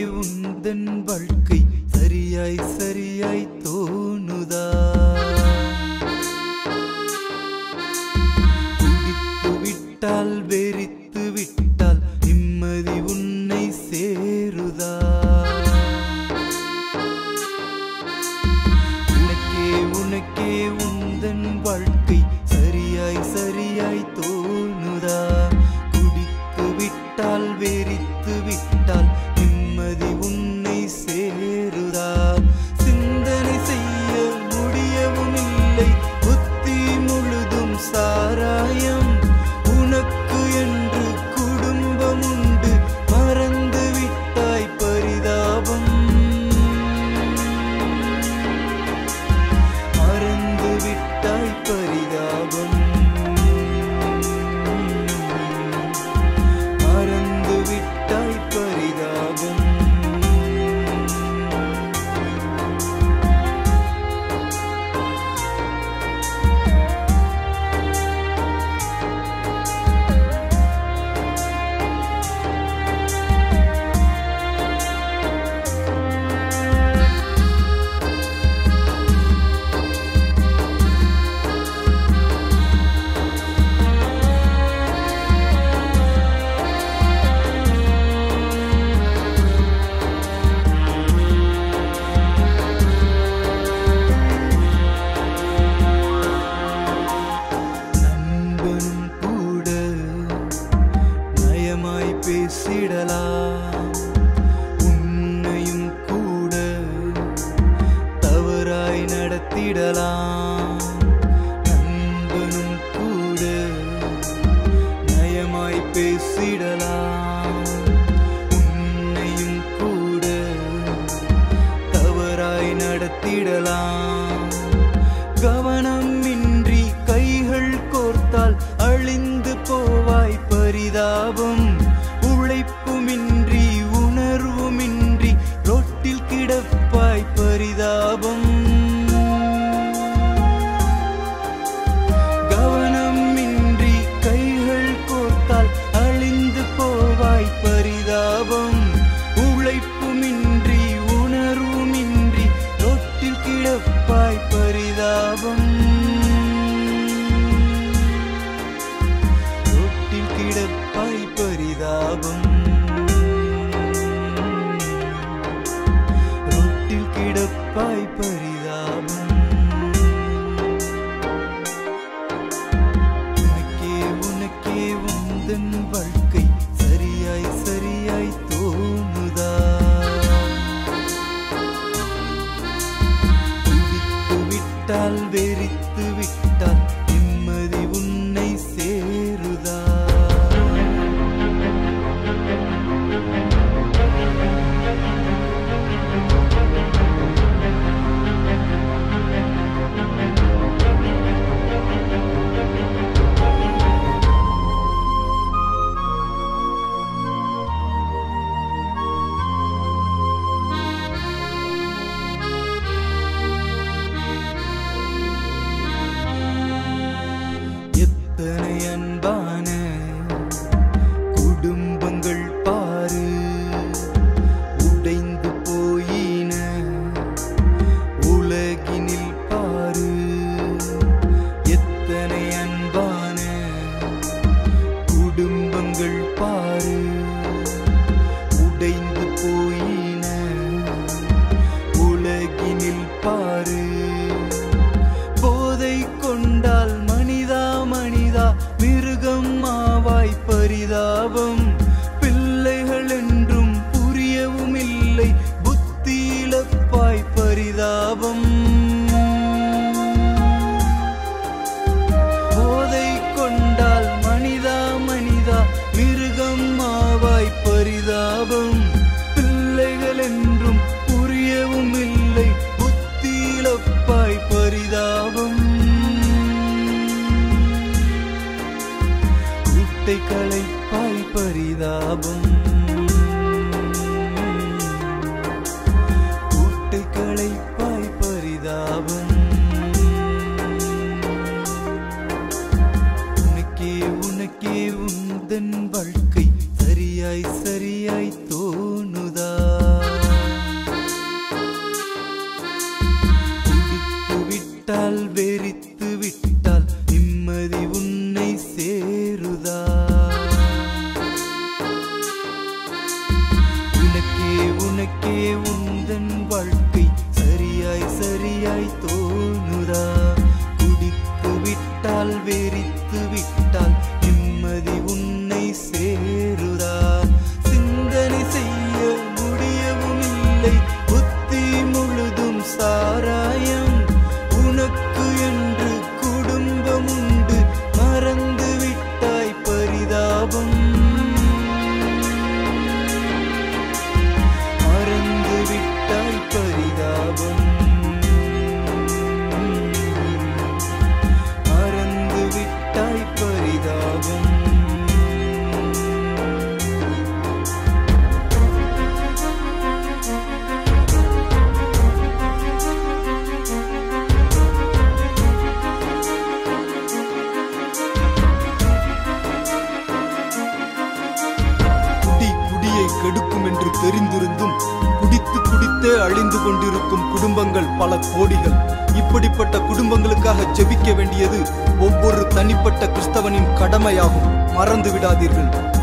உந்தன் வாழ்க்கை சரியாய் சரியாய் தோணுதா குடித்து விட்டால் வெறித்து விட்டால் நிம்மதி உன்னை சேருதா உனக்கே உனக்கே உந்தன் வாழ்க்கை சரியாய் சரியாய் தோணுதா குடித்து விட்டால் வெறித்து விட்டால் நிம்மதி உன்னை சேருதா சிந்தனை செய்ய முடியவும் இல்லை புத்தி முழுதும் சாராயம் உனக்கு என்று குடும்பம் உண்டு மறந்து விட்டாய் பரிதாபம் மறந்து விட்டாய் பரிதாபம் மறந்து விட்டாய் பரிதாபம் நண்பனும் கூட நயமாய் பேசிடலாம் உன்னையும் கூட தவறாய் நடத்திடலாம் நண்பனும் கூட நயமாய் பேசிடலாம் உன்னையும் கூட தவறாய் நடத்திடலாம் கவனமின்றி கைகள் கோர்த்தால் அழிந்து போவாய் பரிதாபம் உழைப்புமின்றி உணர்வுமின்றி ரொட்டில் கிடப்பாய் பரிதாபம் கவனமின்றி கைகள் கோர்த்தால் அழிந்து போவாய் பரிதாபம் உழைப்புமின்றி உணர்வுமின்றி ரொட்டில் கிடப்பாய் பரிதாபம் ரொட்டில் கிடப்பாய் பரிதாபம் ரொட்டில் கிடப்பாய் பரிதாபம் உனக்கே உனக்கே உந்தன் வாழ்க்கை சரியாய் சரியாய் தோணுதா குடித்து விட்டால் வெறித்து விட்டால் நிம்மதி உன்னை சேருதா எத்தனை அன்பான குடும்பங்கள் பாரு உடைந்து போயின உலகினில் பாரு எத்தனை அன்பான குடும்பங்கள் பாரு உடைந்து போயின உலகினில் பாரு போதை கொண்டால் மனிதா மனிதா மிருகம் ஆவாய் பரிதாபம் பிள்ளைகள் என்றும் புரியவும் இல்லை புத்தி இழப்பாய் பரிதாபம் போதை கொண்டால் மனிதா மனிதா மிருகம் ஆவாய் பரிதாபம் பிள்ளைகள் என்றும் புரியவும் இல்லை புத்தி இழப்பாய் பரிதாபம் கூட்டை களைப்பாய் பரிதாபம் கூட்டை களைப்பாய் பரிதாபம் உனக்கே உனக்கே உந்தன் வாழ்க்கை சரியாய் சரியாய் தோணுதா இல்லை புத்தி முழுதும் சாராயம் உனக்கு என்று குடும்பம் உண்டு மறந்து விட்டாய் பரிதாபம் மறந்து விட்டாய் பரிதாபம் மறந்து விட்டாய் பரிதாபம் குடி குடியை கெடுக்கும் என்று தெரிந்திருந்தும் குடித்து குடித்தே அழிந்து கொண்டிருக்கும் குடும்பங்கள் பல கோடிகள் இப்படிப்பட்ட குடும்பங்களுக்காக ஜெபிக்க வேண்டியது ஒவ்வொரு தனிப்பட்ட கிறிஸ்தவனின் கடமையாகும் மறந்து விடாதீர்கள்